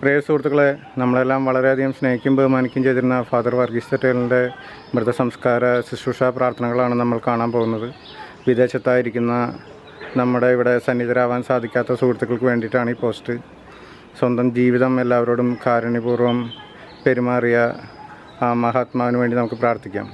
പ്രിയ സുഹൃത്തുക്കളെ നമ്മളെല്ലാം വളരെയധികം സ്നേഹിക്കും ബഹുമാനിക്കുകയും ചെയ്തിരുന്ന ഫാദർ വർഗീസ് തെറ്റേലിൻ്റെ മൃതസംസ്കാര ശുശ്രൂഷ പ്രാർത്ഥനകളാണ് നമ്മൾ കാണാൻ പോകുന്നത് വിദേശത്തായിരിക്കുന്ന നമ്മുടെ ഇവിടെ സന്നിധരാവാൻ സാധിക്കാത്ത സുഹൃത്തുക്കൾക്ക് വേണ്ടിയിട്ടാണ് ഈ പോസ്റ്റ് സ്വന്തം ജീവിതം എല്ലാവരോടും കാരുണ്യപൂർവ്വം പെരുമാറിയ ആ മഹാത്മാവിന് വേണ്ടി നമുക്ക് പ്രാർത്ഥിക്കാം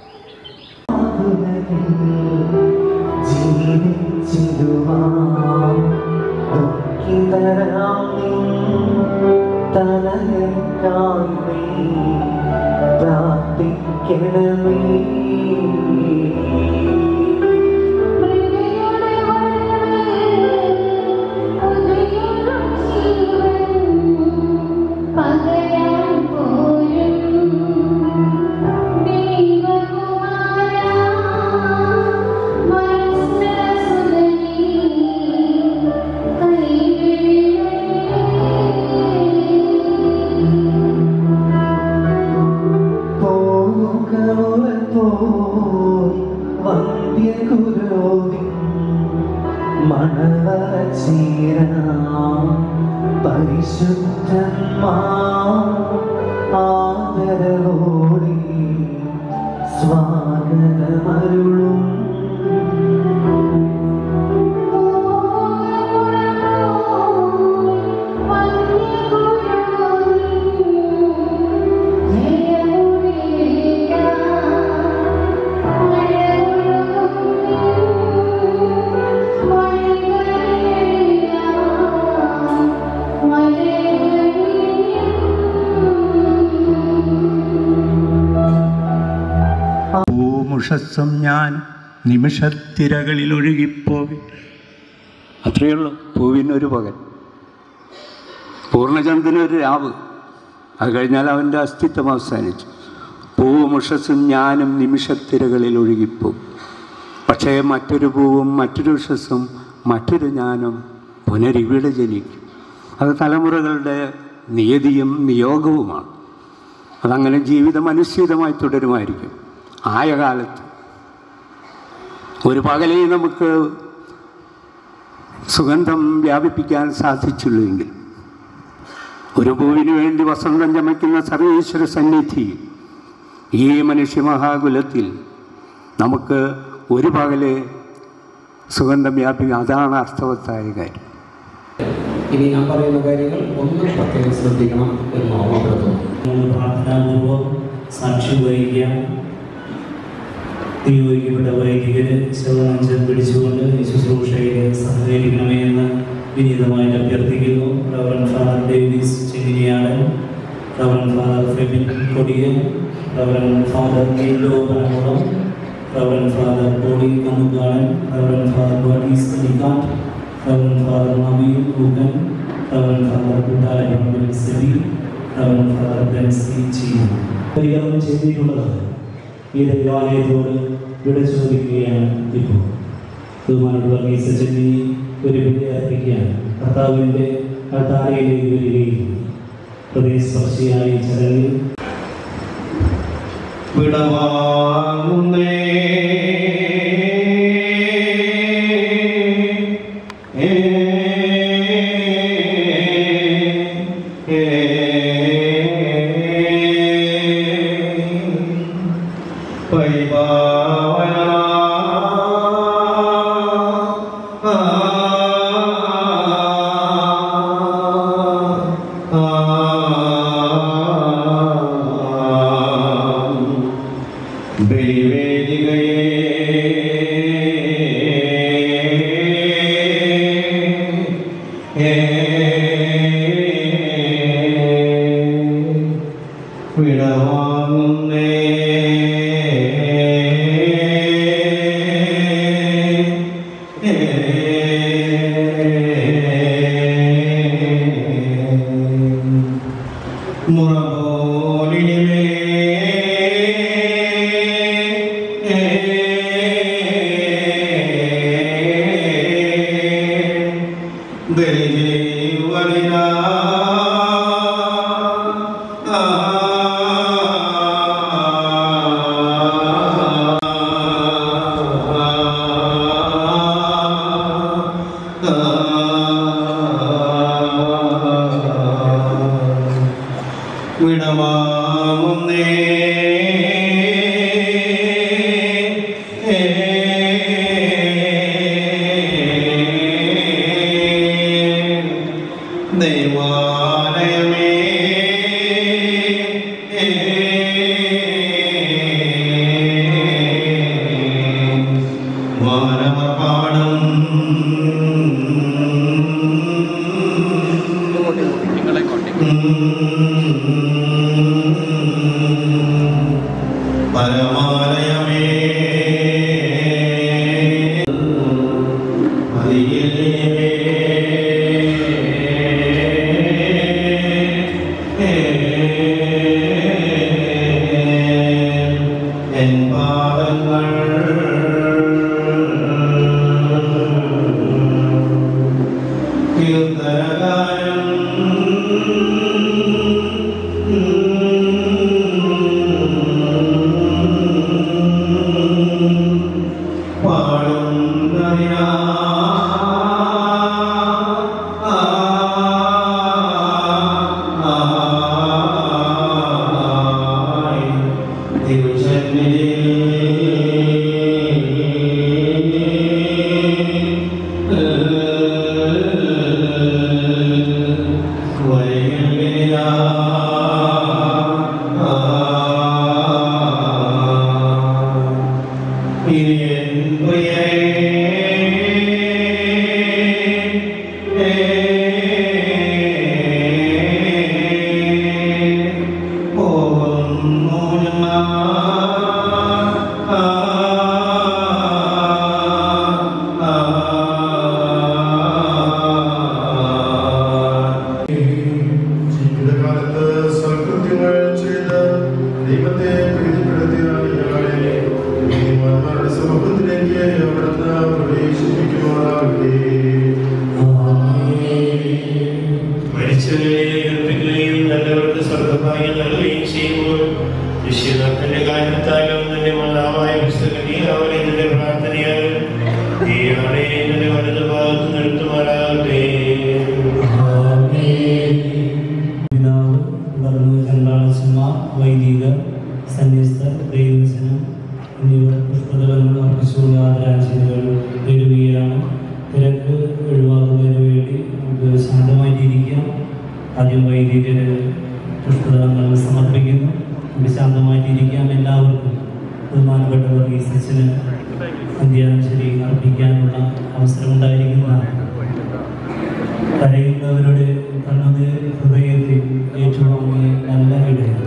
പരിശുദ്ധന്മാ ആദരവോടെ സ്വാഗതമരുളും ഭൂമുഷസ്സും ഞാൻ നിമിഷത്തിരകളിൽ ഒഴുകിപ്പോയി അത്രയേ ഉള്ളൂ പൂവിനൊരു പകൽ പൂർണ്ണചന്ദ്രനൊരു രാവ് അത് കഴിഞ്ഞാൽ അവൻ്റെ അസ്തിത്വം അവസാനിച്ചു പൂവുമുഷസ്സും ഞാനും നിമിഷത്തിരകളിൽ ഒഴുകിപ്പോവും പക്ഷേ മറ്റൊരു പൂവും മറ്റൊരു ഉഷസ്സും മറ്റൊരു ഞാനും പുനരിവിടെ ജനിക്കും അത് തലമുറകളുടെ നിയതിയും നിയോഗവുമാണ് അതങ്ങനെ ജീവിതം അനുശ്ചിതമായി തുടരുമായിരിക്കും ആയ കാലത്ത് ഒരു പകലേ നമുക്ക് സുഗന്ധം വ്യാപിപ്പിക്കാൻ സാധിച്ചുള്ളൂവെങ്കിൽ ഒരു പൂവിന് വേണ്ടി വസന്തം ചമയ്ക്കുന്ന സർവേശ്വര സന്നിധി ഈ മനുഷ്യ മഹാകുലത്തിൽ നമുക്ക് ഒരു പകലെ സുഗന്ധം വ്യാപിക്കുക അതാണ് അർത്ഥവത്തായ കാര്യം ഇനി ഞാൻ പറയുന്ന കാര്യങ്ങൾ ഒന്നും പ്രത്യേകം ശ്രദ്ധിക്കണം എന്ന് ഓർമ്മപ്പെടുത്തുന്നു നമ്മൾ പ്രാർത്ഥനാപൂർവം സാക്ഷി വഹിക്കാം നിയോഗിക്കപ്പെട്ട വൈദികര് ശവമഞ്ചം പിടിച്ചുകൊണ്ട് ഈ ശുശ്രൂഷയിൽ സഹകരിക്കണമേ എന്ന് വിനീതമായിട്ട് അഭ്യർത്ഥിക്കുന്നു reverend father Davis Chenginiyadan reverend father Febin Kodiyan reverend father Neelo Panakulam reverend father Bodi Kannukadan reverend father Bodis Alikkattu reverend father Naveen Ookkan reverend father Koottali Sebi reverend father Bency ചെയ്യുന്നു പരികരണം ചെയ്തിട്ടുള്ളത് ഈ ദൈവാലയത്തോട് വിട ചോദിക്കുകയാണ് ഇപ്പോൾ ബഹുമാനമുള്ള മീസച്ചെന്നി ഒരു വില അർപ്പിക്കുകയാണ് കർത്താവിൻ്റെ അൾത്താരയിലേക്ക് വരികയും ഹൃദയസ്പർശിയായ ഈ ചടങ്ങിൽ വിടവാങ്ങുന്നേ ഏ, ഏ, പരിപാവന ആ, ആ, ആ, വിടവാങ്ങുന്നേ വിടവാങ്ങുന്നേ ദൈവാലയമേ മാനവപാടം പരമാലയമേ എൻ പാദങ്ങൾ ജീവിതകാലത്ത് സൽകൃത്യങ്ങൾ ചെയ്ത് ദൈവത്തെ പ്രീതിപ്പെടുത്തിയ ഞങ്ങളെ നീതിമാന്മാരുടെ സമൂഹത്തിലേക്ക് അവിടുന്ന് പ്രവേശിപ്പിക്കുമാറാകട്ടെ മരിച്ചവരെ ഉയർപ്പിക്കുകയും നല്ലവർക്ക് സ്വർഗഭാഗ്യം നൽകുകയും ചെയ്യുമ്പോൾ വിശ്വനാഥന്റെ കാരണത്താലും നിന്റെ മല്ലാമായ പുസ്തകത്തിൽ അവരെ നിന്റെ പ്രാർത്ഥനയാൽ ഈ ആളെ നിന്റെ വലതു ഭാഗത്ത് നിർത്തുമാറാകട്ടെ പിതാവ് ഭർന്നു ചന്ദ്രാളച്ചന്മാർ വൈദികർ സന്യസ്തർ ദൈവജനം എന്നിവർ പുഷ്പതലങ്ങൾ അർപ്പിച്ചുകൊണ്ട് ആദരാഞ്ജലികൾ നേടുകയാണ് തിരക്ക് ഒഴിവാക്കുന്നതിന് വേണ്ടി നമുക്ക് ശാന്തമായിട്ടിരിക്കാം ആദ്യം വൈദികർ പുഷ്പതലങ്ങൾ സമർപ്പിക്കുന്നു നമുക്ക് ശാന്തമായിട്ടിരിക്കാം എല്ലാവർക്കും ബഹുമാനപ്പെട്ടവർ ഈ സെഷന് അന്ത്യാഞ്ജലി അർപ്പിക്കാനുള്ള അവസരം ഉണ്ടായിരിക്കുന്നതാണ് കരയുന്നവരുടെ കണ്ണുനീർ ഹൃദയത്തിൽ ഏറ്റുവാങ്ങിയ നല്ല ഇടയാണ്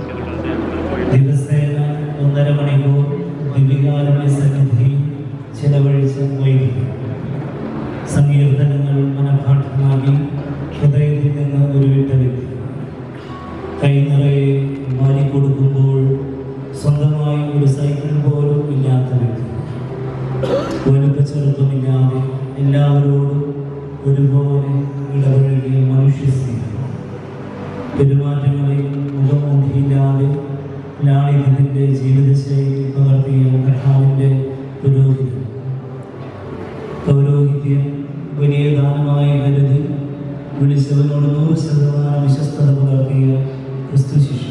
ദിവസേന ഒന്നര മണിക്കൂർ ദിവികാരന്റെ സന്നിധിയിൽ ചിലവഴിച്ച വൈകിട്ട് സങ്കീർത്തനങ്ങൾ മനഃപാഠമാക്കി ഹൃദയത്തിൽ നിന്ന് ഒരു വ്യക്തി കൈ നിറയെ മാറിക്കൊടുക്കുമ്പോൾ സ്വന്തമായി ഒരു സൈക്കിൾ പോലും ഇല്ലാത്ത വ്യക്തി വലുപ്പ ചെറുപ്പമില്ലാതെ എല്ലാവരോടും ഒരുപോലെ ഇടപഴകിയ മനുഷ്യസ്നേഹം പെരുമാറ്റങ്ങളിൽ മുഖമൂടിയില്ലാതെ ലാളിത്യത്തിൻ്റെ ജീവിതശൈലി പകർത്തിയ കഥാവിൻ്റെ പുരോഹിതൻ പൗരോഹിത്യം വലിയ ദാനമായി കരുതി വിളിച്ചവനോട് നൂറ് ശതമാനം വിശ്വസ്തത പകർത്തിയ ക്രിസ്തു ശിശു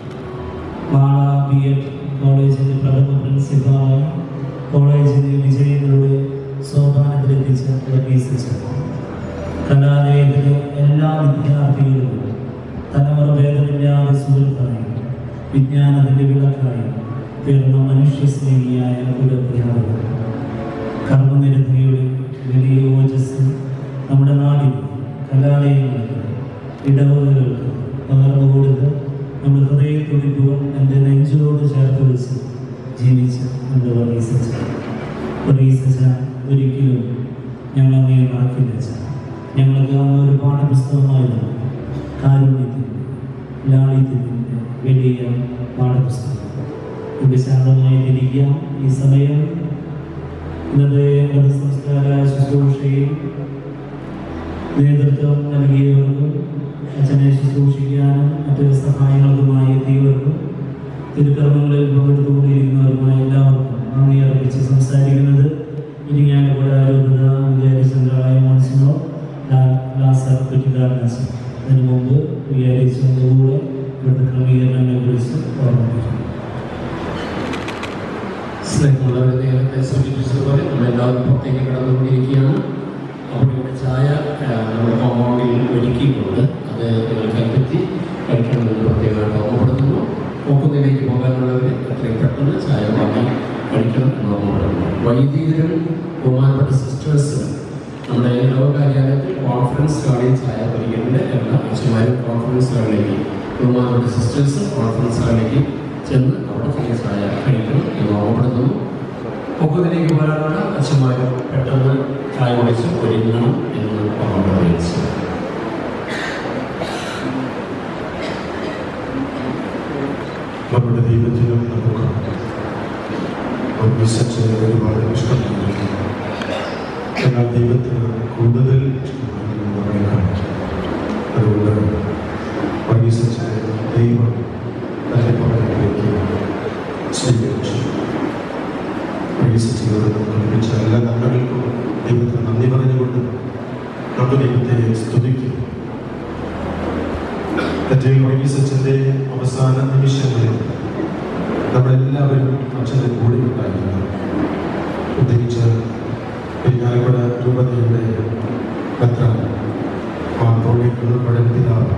മാള ബി എഡ് കോളേജിൻ്റെ പ്രഥമ പ്രിൻസിപ്പാളായി കോളേജിലെ വിജയങ്ങളുടെ സോപാനത്തിലെത്തിച്ച വർഗീസ് കലാലയത്തിലെ എല്ലാ വിദ്യാർത്ഥികളും തലമുറ ഭേദമില്ലാതെ സുഹൃത്തായി വിജ്ഞാനത്തിൻ്റെ വിളക്കായി തീർന്ന മനുഷ്യസ്നേഹിയായ ഒരു അധ്യാപകൻ കർമ്മനിരതയുടെ വലിയ ഓജസ് നമ്മുടെ നാടിൽ കലാലയങ്ങൾക്ക് ഇടവകകൾക്ക് പകർന്നു കൊടുത്ത് നമ്മുടെ ഹൃദയത്തുടിപ്പുകൾ എൻ്റെ നെഞ്ചോട് ചേർത്ത് വെച്ച് ജീവിച്ച എൻ്റെ വർഗീസച്ച വർഗീസച്ച ഒരിക്കലും ഞങ്ങൾ അങ്ങനെ മറക്കില്ല അച്ഛാ. ഞങ്ങൾക്ക് അന്ന് ഒരു പാഠപുസ്തകമായിരുന്നു കാരുണ്യത്തിൻ്റെ ലാളിത്യത്തിൻ്റെ വലിയ പാഠപുസ്തകം ഇത് ശാന്തമായിട്ടിരിക്കാം ഈ സമയം ഇന്നത്തെ മതസംസ്കാര ശുശ്രൂഷയിൽ നേതൃത്വം നൽകിയവർക്കും അച്ഛനെ ശുശ്രൂഷിക്കാനും മറ്റ് സഹായങ്ങൾക്കുമായി എത്തിയവർക്കും തിരുക്കർമ്മങ്ങളിൽ പങ്കെടുത്തുകൊണ്ടിരിക്കുന്നവരുമായ എല്ലാവർക്കും നന്ദി അർപ്പിച്ച് സംസാരിക്കുന്നത് ഇരിങ്ങാലക്കുട രൂപത വിചാരിച്ചതായ മോൻസിനോ ലാസർ കുറ്റിക്കാരനസ് അതിനു മുമ്പ് വിചാരിച്ചതുകൂടെ ഇവിടുത്തെ ക്രമീകരണങ്ങളെ കുറിച്ച് ഓർമ്മിപ്പിക്കും സ്നേഹമുള്ളവരെ നേരത്തെ സൂചിപ്പിച്ചതുപോലെ നമ്മളെല്ലാവരും പുറത്തേക്ക് കടന്നുകൊണ്ടിരിക്കുകയാണ് അപ്പോൾ ഇവിടെ ചായ ആ, നമ്മുടെ കോമ്പൗണ്ടിൽ ഒരുക്കിയിട്ടുണ്ട് അത് നിങ്ങൾക്ക് എത്തി കഴിക്കണമെന്ന് പ്രത്യേകമായിട്ട് ഓർമ്മപ്പെടുത്തുന്നു ഓപ്പുന്നിലേക്ക് പോകാനുള്ളവർ എത്രയും പെട്ടെന്ന് ചായ വാങ്ങി കഴിക്കണം എന്ന് ഓർമ്മപ്പെടുന്നു വൈദികരും ബഹുമാനപ്പെട്ട സിസ്റ്റേഴ്സും നമ്മുടെ ലോകകാര്യാലയത്തിൽ കോൺഫറൻസ് ഹാളിൽ ചായ പരിഗണിക്കുന്ന എല്ലാ അച്ഛന്മാരും കോൺഫറൻസ് ഹാളിലേക്ക് ബഹുമാനപ്പെട്ട സിസ്റ്റേഴ്സ് കോൺഫറൻസ് ഹാളിലേക്ക് ചെന്ന് അവിടെ ചെറിയ ചായ കഴിക്കണം എന്ന് ഓർമ്മപ്പെടുത്തുന്നു ഒപ്പത്തിലേക്ക് പോരാനുള്ള അച്ഛന്മാരും പെട്ടെന്ന് ചായ കുടിച്ച് ഒരുങ്ങണം എന്ന് ഓർമ്മപ്പെടുത്തുന്നു നമ്മുടെ ദൈവത്തിനും നമുക്ക് വിശ്വസിച്ച് ഒരുപാട് ഇഷ്ടമായിരിക്കും എന്നാൽ ദൈവത്തിന് കൂടുതൽ ഇഷ്ടമാണെന്ന് നമ്മെ കാണിച്ചു അതുകൊണ്ട് വിശ്വസിച്ച് ദൈവം തന്റെ ഭവനത്തിലേക്ക് സ്വീകരിച്ചു വിശ്വസിച്ചത് നമുക്ക് ലഭിച്ച എല്ലാ നന്മകൾക്കും ദൈവത്തിന് നന്ദി പറഞ്ഞുകൊണ്ട് നമ്മുടെ ദൈവത്തെ സ്തുതിക്കും മറ്റേ വൈകിസച്ചൻ്റെ അവസാന നിമിഷങ്ങളിൽ നമ്മളെല്ലാവരും അച്ഛൻ്റെ കൂടെ ഉണ്ടായിരുന്നു പ്രത്യേകിച്ച് പെരിങ്ങാലക്കുട രൂപതയുടെ പത്ര മാർത്തോളിക്കുന്ന പഴയത്തിലാണ്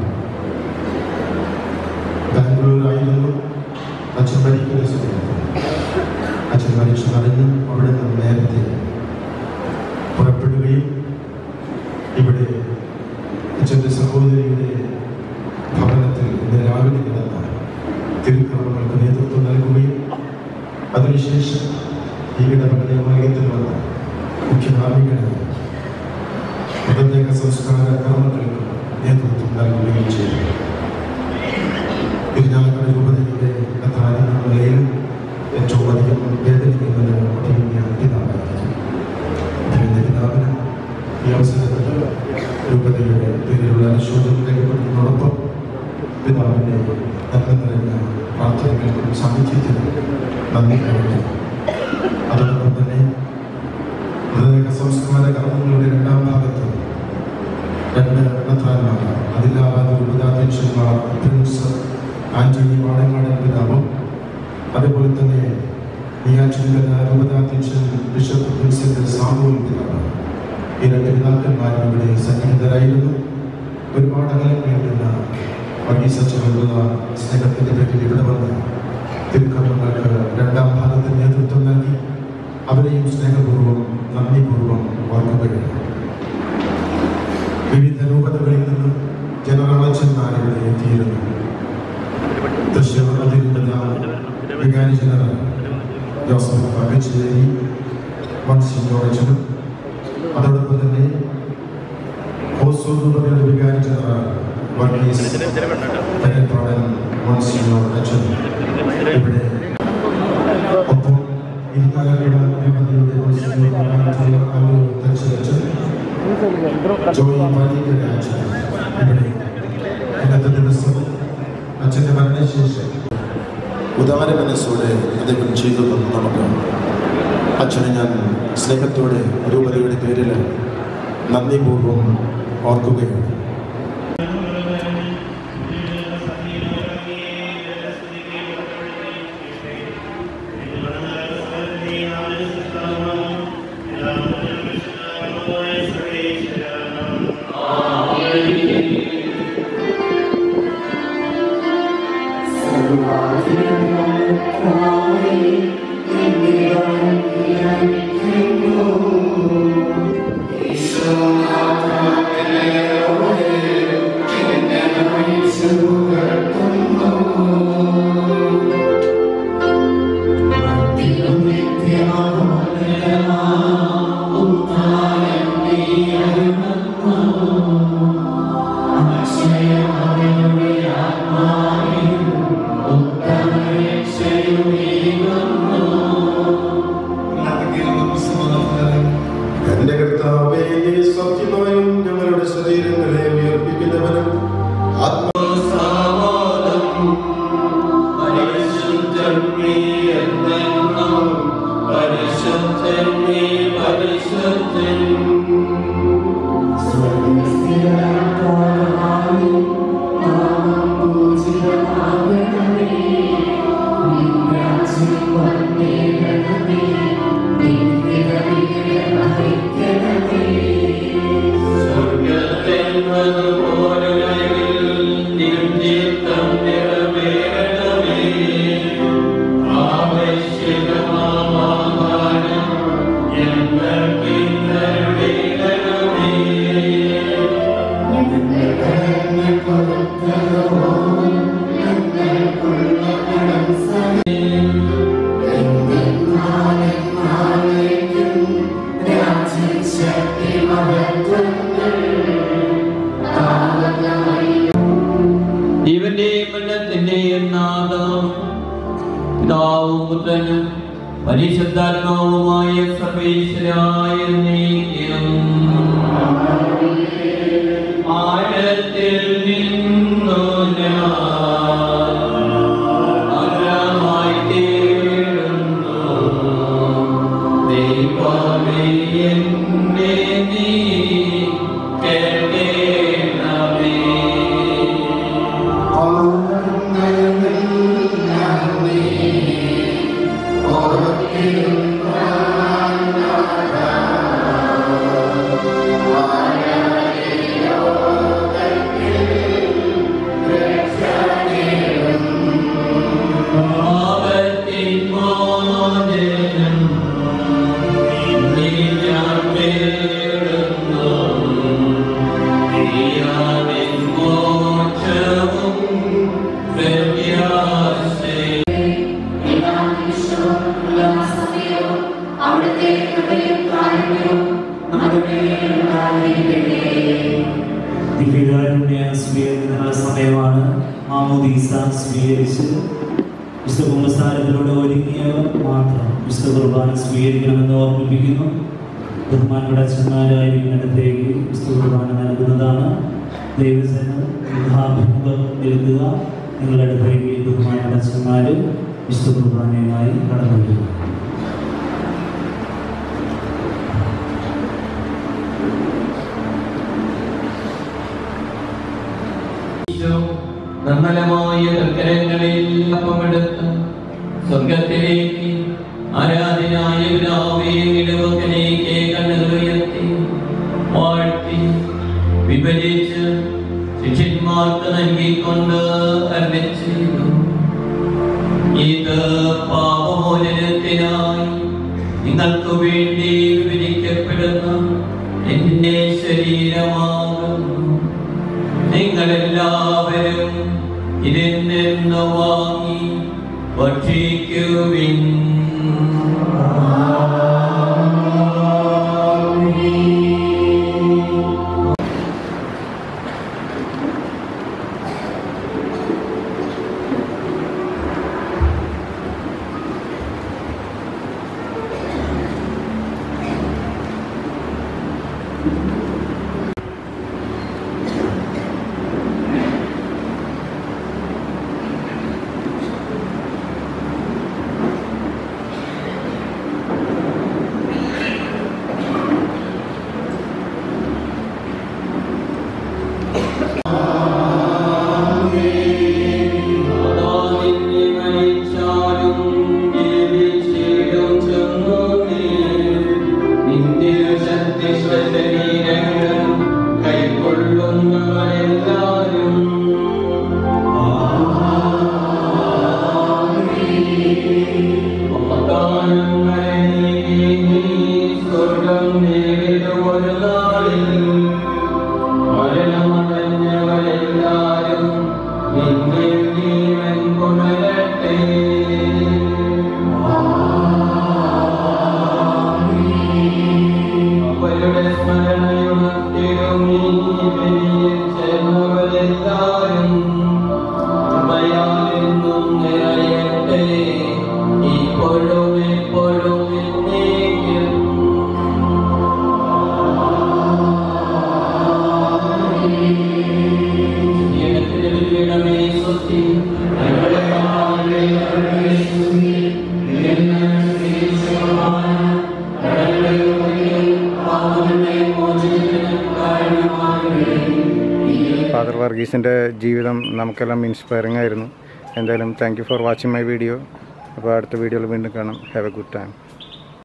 ബാംഗ്ലൂരായിരുന്നു അച്ഛൻ മരിക്കുന്ന സമയത്ത് അച്ഛൻ മരിച്ചു നടന്ന് അവിടെ നിന്ന് നേരത്തെ പുറപ്പെടുകയും ഇവിടെ അച്ഛൻ്റെ സഹോദരിയുടെ ഭവനത്തിൽ ഇന്ന് രാവിലെ നടന്ന തിരുക്രമങ്ങൾക്ക് നേതൃത്വം നൽകുകയും അതിനുശേഷം ഈ ഇടപെടൽ മാർഗത്തിൽ വന്ന മുഖ്യനാവികനായി മൃതദേഹ സംസ്കാര കർമ്മങ്ങൾക്ക് നേതൃത്വം നൽകുകയും ചെയ്തു തിരുനാളക്കട രൂപതയുടെ കഥാരെന്ന നിലയിൽ ഏറ്റവും അധികം വേദനിക്കുന്നത് അഭിമന്യ പിതാവായിരിക്കും അഭിമന്യ പിതാവിന് ഈ അവസരത്തിൽ രൂപതയുടെ പേരിലുള്ള അനുശോചനം രേഖപ്പെടുത്തുന്നതോടൊപ്പം പിതാവിൻ്റെ നന്മ നിറഞ്ഞ പ്രാർത്ഥനകൾക്കും സാന്നിധ്യത്തിനും നന്ദി അറിയിക്കുന്നു അതോടൊപ്പം തന്നെ മൃതദേഹ സംസ്കാര കർമ്മങ്ങളുടെ രണ്ടാം ഭാഗത്ത് രണ്ട് എണ്ണത്താന്മാർ അതിലാവാതെ രൂപതാധ്യക്ഷന്മാർ പ്രിൻസ് ആന്റണി വാടങ്ങാടൻ പിതാവും അതുപോലെ തന്നെ നിയാചിങ്കന രൂപതാധ്യക്ഷൻ ബിഷപ്പ് പ്രിൻസിന്റെ സാമൂൽ പിതാവ് ഈ രണ്ട് പിതാക്കന്മാരും ഇവിടെ സന്നിഹിതരായിരുന്നു ഒരുപാട് അകലങ്ങളിൽ നിന്ന് വർഗീസച്ചുള്ള സ്നേഹത്തിന്റെ പേരിൽ ഇവിടെ വന്ന് തിരുക്കർമ്മങ്ങൾക്ക് രണ്ടാം ഭാഗത്തിന് നേതൃത്വം നൽകി അവരെയും സ്നേഹപൂർവ്വം നന്ദിപൂർവ്വം ഓർക്കുകയാണ് വിവിധ രൂപതകളിൽ നിന്ന് ജനറലച്ചന്മാർ ഇവിടെ എത്തിയിരുന്നു തൃശ്ശൂർ അതിരൂപത വികാരി ജനറൽ ജോസഫ് അഗച്ചേരി മൺസിംഗോറച്ചനും അതോടൊപ്പം തന്നെ ഹോസൂർ രൂപതയുടെ വികാരി ജനറൽ വർഗീസ് പരപ്പാടൻ മൺസിംഗോർ അച്ഛൻ ഇവിടെ ഒപ്പം ഇരുന്നാലക്കുട രൂപതയുടെ മൺസിംഗോർ തച്ചൻ ജോയി പാലിക്കൽ അച്ഛൻ ഇവിടെ ഇന്നത്തെ ദിവസം അച്ഛൻ്റെ മരണശേഷം ഉദാര മനസ്സോടെ അദ്ദേഹം ചെയ്തതെന്ന് നമുക്ക് അച്ഛനെ ഞാൻ സ്നേഹത്തോടെ രൂപതയുടെ പേരിൽ നന്ദിപൂർവ്വം ഓർക്കുകയാണ് ഉത്തമ ജീവന്റെയും മരണത്തിന്റെയും നാദം പിതാവും പുത്രനും പരിശുദ്ധാത്മാവുമായ സർവേശ്വരായ നീക്കം ആഴത്തിൽ നിന്നു ഞാൻ അഗ്രമായി തേടുന്നു ദൈവമേ എന്നെ നീ കേൾക്കണമേ പാപത്തിൻ മോചനം നീ ഞാൻ തേടുന്നു. നീയാണെൻ മോക്ഷവും പ്രത്യാശയും. അവിടുത്തെ കൃപയും കാരുണ്യവും നമ്മുടെ മേലുണ്ടായിരിക്കട്ടെ ദിവ്യകാരുണ്യ സ്വീകരണ സമയമാണ് മാമോദീസ സ്വീകരിച്ച് വിശുദ്ധ കുമ്പസാരത്തിലൂടെ ഒരുങ്ങിയവർ മാത്രം വിശുദ്ധ കുർബാന സ്വീകരിക്കണമെന്ന് ഓർമ്മിപ്പിക്കുന്നു ബഹുമാനയുടെ അച്ഛന്മാരായിരിക്കുന്നിടത്തേക്ക് വിശുദ്ധ കുർബാന നൽകുന്നതാണ് ദൈവസേന യഥാഭിമുഖം നിൽക്കുക നിങ്ങളുടെ അടുത്തേക്ക് ബഹുമാനയുടെ അച്ഛന്മാർ വിശുദ്ധ കുർബാനയുമായി കടന്നു വരിക ഈശോ നിർമ്മലമായ തൽക്കരങ്ങളിൽ അപ്പമെടുത്ത് സ്വർഗത്തിലേക്ക് ആരാധനായ പിതാവേ ഇടവക്കലേക്ക് കണ്ണുകൾ ഉയർത്തി വാഴ്ത്തി വിഭജിച്ച് ശിഷ്യന്മാർക്ക് നൽകിക്കൊണ്ട് അരുളി ചെയ്തു ഇത് പാപമോചനത്തിനായി നിങ്ങൾക്ക് വേണ്ടി വിവരിക്കപ്പെടുന്ന എന്റെ ശരീരമാകുന്നു നിങ്ങളെല്ലാവരും ഇതിൽ നിന്ന് വാങ്ങി ഭക്ഷിക്കുവിൻ ആദാമിനെ മരിച്ചാലും ജീവിച്ചിടും ചെന്നോനേ, നിന്റെ ശക്തി ശരീരങ്ങൾ കൈക്കൊള്ളുന്നവരെല്ലാരും വാഗ്ദാനങ്ങളെ നീ സ്വർഗം നേടിയ ഒരു നാളിൽ മരണമടഞ്ഞവരെല്ലാരും നിന്നിൽ ജീവൻ പുണരട്ടെ അവരുടെ സ്മരണയുണർത്തിടും നീ ബലിയിൽ ചേർന്നവരെല്ലാരും കൃപയാലെന്നും നിറയട്ടെ ഇപ്പോഴും എപ്പോഴും എന്നേക്കും ജീവനത്തിന്റെ ബലിപീഠമേ സ്വസ്തി. ഞങ്ങളുടെ പാപങ്ങളെ കരുണയെ സ്തുതി. നിന്നിൽ നിന്ന് സ്വീകരിച്ചവരുമായ കടങ്ങളുടെയും പാപങ്ങളുടെയും മോചനത്തിന് കാരണമാകണമേ. ഫാദർ വർഗീസിൻ്റെ ജീവിതം നമുക്കെല്ലാം ഇൻസ്പയറിംഗ് ആയിരുന്നു എന്തായാലും thank you for watching my video അപ്പോൾ അടുത്ത വീഡിയോയിൽ വീണ്ടും കാണാം ഹാവ് എ ഗുഡ് ടൈം